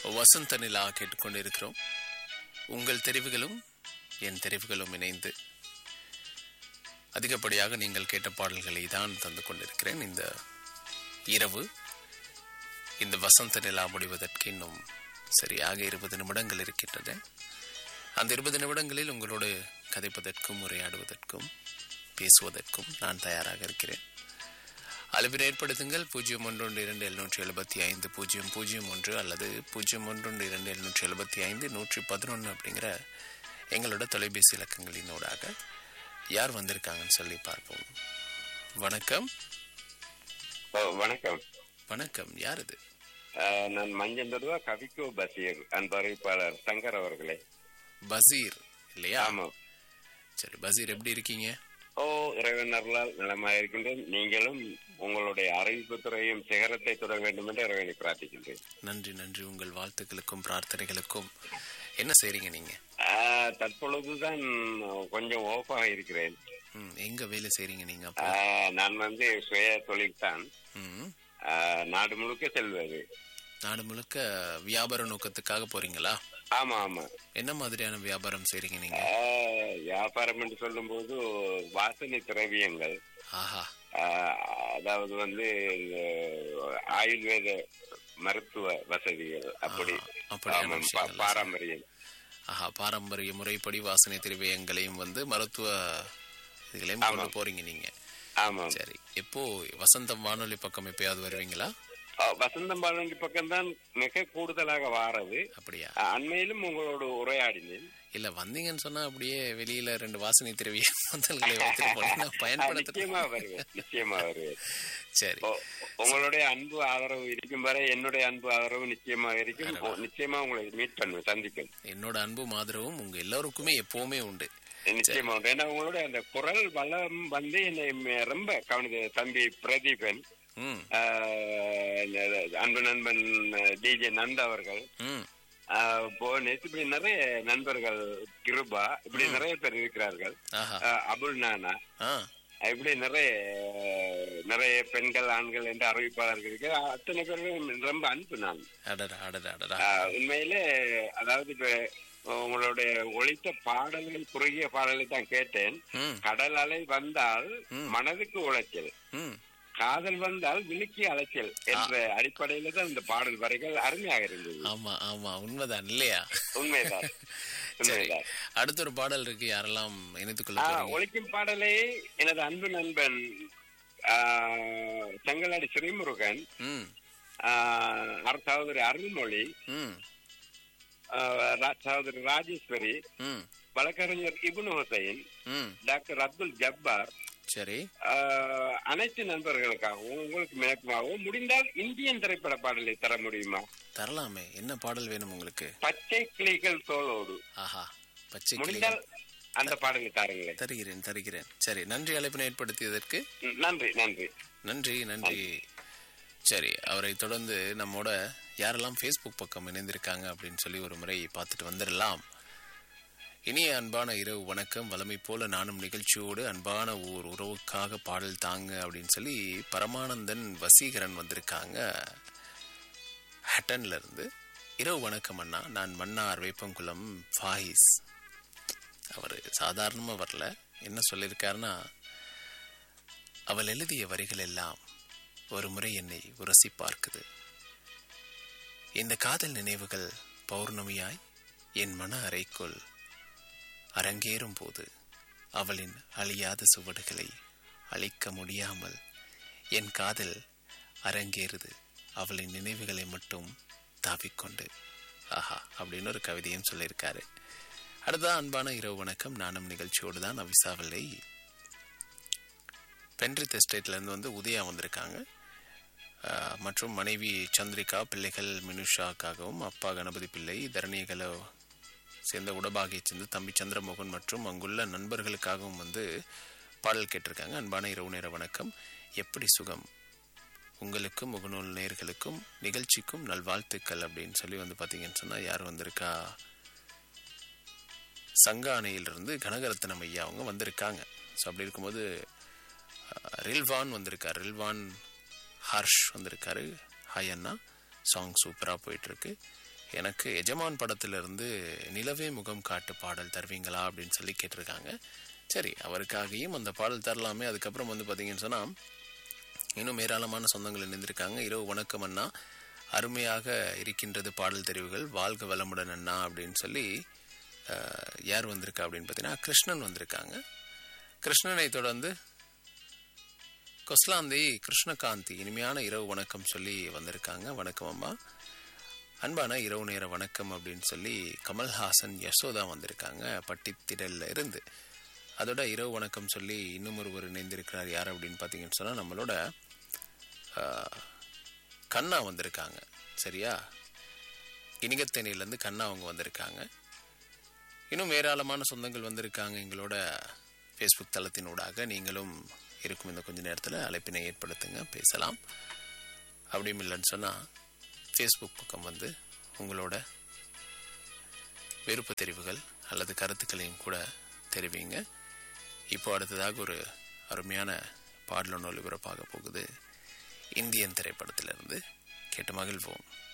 வசந்த நிலா கேட்டுக்கொண்டிருக்கிறோம் உங்கள் தெரிவுகளும் என் தெரிவுகளும் இணைந்து அதிகப்படியாக நீங்கள் கேட்ட பாடல்களை தான் தந்து கொண்டிருக்கிறேன் இந்த இரவு இந்த வசந்த நிலா முடிவதற்கு இன்னும் சரியாக இருபது நிமிடங்கள் இருக்கின்றது அந்த இருபது நிமிடங்களில் உங்களோடு கதைப்பதற்கும் உரையாடுவதற்கும் பேசுவதற்கும் நான் தயாராக இருக்கிறேன் அளவில் ஏற்படுத்துங்கள் பூஜ்ஜியம் ஒன்று ஒன்று இரண்டு எழுநூற்றி எழுபத்தி ஐந்து பூஜ்ஜியம் பூஜ்ஜியம் ஒன்று அல்லது பூஜ்ஜியம் ஒன்று ஒன்று இரண்டு எழுநூற்றி எழுபத்தி ஐந்து நூற்றி பதினொன்று அப்படிங்கிற எங்களோட தொலைபேசி இலக்கங்களினூடாக யார் வந்திருக்காங்கன்னு சொல்லி பார்ப்போம் வணக்கம் ஓ, வணக்கம் வணக்கம் யார் இது அஹ், நான் மஞ்சந்தருவா கவிக்கோ பசீர் அன்பு அறிவிப்பாளர் சங்கர் அவர்களே பசீர் இல்லையா ஆமா சரி பசீர் எப்படி இருக்கீங்க ஓ இறைவன் அருளால் நலமாக இருக்கின்றேன் நீங்களும் உங்களுடைய அறிவிப்பு துறையும் சிகரத்தை தொட வேண்டும் என்று இறைவனை பிரார்த்திக்கின்றேன் நன்றி நன்றி உங்கள் வாழ்த்துக்களுக்கும் பிரார்த்தனைகளுக்கும் என்ன செய்றீங்க நீங்க அஹ், தற்பொழுதுதான் கொஞ்சம் ஓஃபாக இருக்கிறேன் ம், எங்க வேலை செய்றீங்க நீங்க அப்போ அஹ், நான் வந்து சுய தொழில் தான் ம், அஹ், நாடு முழுக்க செல்வது நாடு முழுக்க வியாபார நோக்கத்துக்காக போறீங்களா ஆமா ஆமா என்ன மாதிரியான வியாபாரம் செய்றீங்க நீங்க அஹ், வியாபாரம் என்று சொல்லும்போது வாசனை திரவியங்கள் ஆஹா ஆஹ் அதாவது வந்து இந்த ஆயுர்வேத மருத்துவ வசதிகள் அப்படி அப்படியான ஆமாம், பா- விஷயங்கள் பாரம்பரியம் ஆஹா பாரம்பரிய முறைப்படி வாசனை திரவியங்களையும் வந்து மருத்துவ இதுகளையும் கொண்டு போறீங்க நீங்க ஆமாம் சரி எப்போ வசந்தம் வானொலி பக்கம் எப்பயாவது வருவீங்களா ஆஹ் வசந்தம் பாலண்டி பக்கம்தான் மிக கூடுதலாக வாரது அப்படியா ஆஹ் அண்மையிலும் உங்களோடு உரையாடினேன் இல்ல வந்தீங்கன்னு சொன்னா அப்படியே வெளியில ரெண்டு வாசனை திரவிய முதல்களை வைத்துட்டு போனீங்கன்னா ஆஹ் பயன்படுத்த நிச்சயமா வருவேன் நிச்சயமா வருவேன் சரி உ- உங்களுடைய அன்பு ஆதரவு இருக்கும் வரை என்னுடைய அன்பு ஆதரவு நிச்சயமா இருக்கும் உ- நிச்சயமா உங்களை மீட் பண்ணுவேன் சந்திப்பேன் என்னோட அன்பும் ஆதரவும் உங்க எல்லாருக்குமே எப்பவுமே உண்டு நிச்சயமா உண்டு. ஏன்னா உங்களுடைய அந்த குரல் வளம் வந்து என்னை ம- ரொம்ப கவனித தம்பி பிரதீபன் ம் ஆஹ் அன்பு நண்பன் டிஜே நந்த் அவர்கள் ம் ஆஹ் போனேஸ் இப்படி நிறைய நண்பர்கள் கிருபா இப்படி நிறைய பேர் இருக்கிறார்கள் ஆஹா ஆஹ் அபுல் நானா ஆ இப்படி நிறைய நிறைய பெண்கள் ஆண்கள் என்று அறிவிப்பாளர்கள் இருக்கு அத்தனை பேரும் ரொம்ப அன்பு நான் அடடா அடடா அடடா ஆஹ் உண்மையிலே அதாவது இப்ப உங்களுடைய ஒழித்த பாடல்கள் குறுகிய பாடலை தான் கேட்டேன் ம் கடல் அலை வந்தால் ம். மனதுக்கு உளைச்சல் ம் காதல் வந்தால் விழுக்கி அலைச்சல் என்ற அடிப்படையில தான் இந்த பாடல் வரைகள் அருமையாக இருந்தது ஆமா ஆமா உண்மைதான் இல்லையா உண்மைதான் சரி உண்மைதான் அடுத்த ஒரு பாடல் இருக்கு யாரெல்லாம் இணைத்துக் கொள்ள ஆ, போறீங்க ஒழிக்கும் பாடலை எனது அன்பு நண்பன் ஆ, செங்கலாடி ஸ்ரீமுருகன் ம் ஆ, அர் சகோதரி அருள்மொழி ம் ஆ, ரா- சகோதரி ராஜேஸ்வரி ம் வழக்கறிஞர் இபுன் ஹுசைன் ம் டாக்டர் அப்துல் ஜப்பார் சரி ஆ, அனைத்து நண்பர்களுக்காகவும் உங்களுக்கு மேற்குமாகவும் முடிந்தால் இந்தியன் திரைப்பட பாடலை தர முடியுமா தரலாமே என்ன பாடல் வேணும் உங்களுக்கு பச்சை கிளிகள் தோளோடு ஆஹா பச்சை முடிந்தால் கிளிகள் அந்த பாடலை தாருங்களேன் தருகிறேன் தருகிறேன் சரி நன்றி அழைப்பினை ஏற்படுத்தியதற்கு ம், நன்றி நன்றி நன்றி நன்றி சரி அவரை தொடர்ந்து நம்மோட யாரெல்லாம் ஃபேஸ்புக் பக்கம் இணைந்திருக்காங்க அப்படின்னு சொல்லி ஒரு முறை பார்த்துட்டு வந்துடலாம் இனிய அன்பான இரவு வணக்கம் வளமை போல நானும் நிகழ்ச்சியோடு அன்பான ஓர் உறவுக்காக பாடல் தாங்க அப்படின்னு சொல்லி பரமானந்தன் வசீகரன் வந்திருக்காங்க ஹட்டன்ல இருந்து இரவு வணக்கம் அண்ணா நான் மன்னார் வேப்பங்குளம் ஃபாயிஸ் அவர் சாதாரணமாக வரல என்ன சொல்லியிருக்காருன்னா அவள் எழுதிய வரிகள் எல்லாம் ஒரு முறை என்னை உரசி பார்க்குது இந்த காதல் நினைவுகள் பௌர்ணமியாய் என் மன அறைக்குள் அரங்கேறும் போது அவளின் அழியாத சுவடுகளை அழிக்க முடியாமல் என் காதல் அரங்கேறுது அவளின் நினைவுகளை மட்டும் தாவிக்கொண்டு ஆஹா அப்படின்னு ஒரு கவிதையும் சொல்லியிருக்காரு அடுத்த அன்பான இரவு வணக்கம் நானும் நிகழ்ச்சியோடு தான் அவிசாவில்லை பென்ரித் எஸ்டேட்லேருந்து வந்து உதயா வந்திருக்காங்க ஆஹ், மற்றும் மனைவி சந்திரிகா பிள்ளைகள் மினுஷாக்காகவும் அப்பா கணபதி பிள்ளை தரணிகளை சேர்ந்த உடபாகியை சேர்ந்து தம்பி சந்திரமோகன் மற்றும் அங்குள்ள நண்பர்களுக்காகவும் வந்து பாடல் கேட்டிருக்காங்க அன்பான இரவு நேர வணக்கம் எப்படி சுகம் உங்களுக்கும் முகநூல் நேர்களுக்கும் நிகழ்ச்சிக்கும் நல்வாழ்த்துக்கள் அப்படின்னு சொல்லி வந்து பார்த்தீங்கன்னு சொன்னால் யார் வந்திருக்கா சங்கானையிலிருந்து கனகரத்னம் ஐயா அவங்க வந்திருக்காங்க ஸோ அப்படி இருக்கும்போது அஹ், ரில்வான் வந்திருக்கார் ரில்வான் ஹர்ஷ் வந்திருக்காரு ஹாய் அண்ணா சாங் சூப்பராக போயிட்டுருக்கு எனக்கு எஜமான் படத்திலிருந்து நிலவே முகம் காட்டு பாடல் தருவீங்களா அப்படின்னு சொல்லி கேட்டிருக்காங்க சரி அவருக்காகியும் அந்த பாடல் தரலாமே அதுக்கப்புறம் வந்து பார்த்தீங்கன்னு சொன்னால் இன்னும் ஏராளமான சொந்தங்கள் இணைந்திருக்காங்க இரவு வணக்கம் அண்ணா அருமையாக இருக்கின்றது பாடல் தெரிவுகள் வாழ்க வளமுடன் அண்ணா அப்படின்னு சொல்லி அஹ், யார் வந்திருக்கா அப்படின்னு பார்த்தீங்கன்னா கிருஷ்ணன் வந்திருக்காங்க கிருஷ்ணனை தொடர்ந்து கொஸ்லாந்தி கிருஷ்ணகாந்தி இனிமையான இரவு வணக்கம் சொல்லி வந்திருக்காங்க வணக்கம் அம்மா அன்பான இரவு நேர வணக்கம் அப்படின்னு சொல்லி கமல்ஹாசன் யசோதா வந்திருக்காங்க பட்டித்திடல்ல இருந்து அதோட இரவு வணக்கம் சொல்லி இன்னும் ஒருவர் இணைந்திருக்கிறார் யார் அப்படின்னு பார்த்தீங்கன்னு சொன்னால் நம்மளோட ஆஹ், கண்ணா வந்திருக்காங்க சரியா இனிகத்தேனியிலேருந்து கண்ணா அவங்க வந்திருக்காங்க இன்னும் ஏராளமான சொந்தங்கள் வந்திருக்காங்க எங்களோட ஃபேஸ்புக் தளத்தினூடாக நீங்களும் இருக்கும் இந்த கொஞ்ச நேரத்தில் அழைப்பினை ஏற்படுத்துங்க பேசலாம் அப்படியும் இல்லைன்னு சொன்னால் ஃபேஸ்புக் பக்கம் வந்து உங்களோட விருப்ப தெரிவுகள் அல்லது கருத்துக்களையும் கூட தெரிவிங்க இப்போ அடுத்ததாக ஒரு அருமையான பாடலொன்று ஒளிபரப்பாக போகுது இந்தியன் திரைப்படத்திலிருந்து கேட்டு மகிழ்வோம்